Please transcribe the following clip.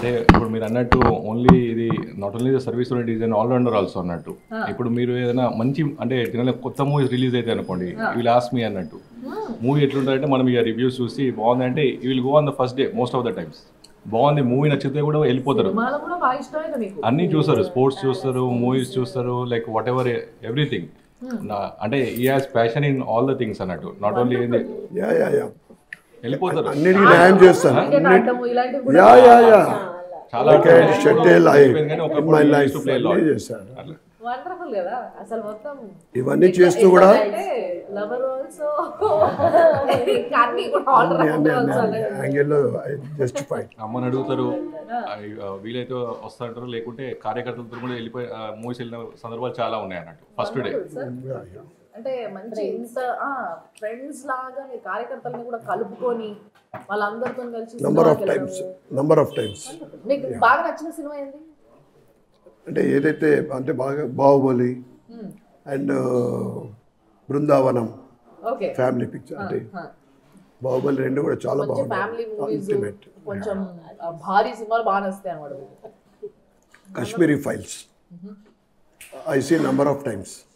అంటే ఇప్పుడు మీరు అన్నట్టు ఓన్లీ ఇది not only the service orient is an allrounder also అన్నట్టు ఇప్పుడు మీరు ఏదైనా మంచి అంటే జనరల్ కొత్త మూవీస్ రిలీజ్ అయితే అనుకోండి విల్ ఆస్ మీ అన్నట్టు మూవీ ఎట్లుంటారంటే మనం ఇక రివ్యూస్ చూసి బాగుందంటే he will go on the first day most of the times బాగుంది మూవీ నచ్చితే కూడా వెళ్ళిపోతారు సినిమాలు కూడా బాగా ఇష్టమైన మీకు అన్నీ చూస్తారు స్పోర్ట్స్ చూస్తారు మూవీస్ చూస్తారు లైక్ వాట్ ఎవర్ ఎవ్రీథింగ్ అంటే he has passion in all the things అన్నట్టు నాట్ ఓన్లీ ఏంది యా యా యా వెళ్ళిపోతారు అన్నిటికీ న్యాయం చేస్తాను క్రికెట్ ఆడటము ఇలాంటివి కూడా యా యా యా చాలా షెడ్ లైఫ్ కానీ ఇన్ ఒకప్పుడు my we used life to play a lot. అన్నీ చేశాను అట్లా. వండర్ఫుల్ కదా అసలు మొత్తం ఇవన్నీ చేస్తూ కూడా అంటే లవర్ ఆల్సో అన్ని కూడా ఆర్డర్ అన్ని అన్ని అన్ని యాంగిల్లో జస్టిఫైడ్ అమ్మని అడుగుతారు ఆ, వీలైతే వస్తారంటారు లేకుంటే కార్యకర్తలతో కూడా వెళ్ళిపోయి మూవీస్ వెళ్ళిన సందర్భాలు చాలా ఉన్నాయి అన్నట్టు ఫస్ట్ డే అంటే మంచి ఇంత ఫ్రెండ్స్ లాగా మీ కార్యకర్తల్ని కూడా కలుపుకొని వాళ్ళందరితో కలిసి నంబర్ ఆఫ్ సినిమాకి టైమ్స్ వెళ్ళడం. నంబర్ ఆఫ్ టైమ్స్ మీకు బాగా నచ్చిన సినిమా ఏంది అంటే ఏదైతే అంటే బాగా Baahubali and Brindavanam okay family picture అంటే బాహుబలి రెండు కూడా చాలా మంచి ఫ్యామిలీ బాగున్నాయి మూవీస్ అల్టిమేట్ కొంచెం ఆ, భారీ సినిమాలు బాగా నస్తాయి అనమాట Kashmiri files I see number of times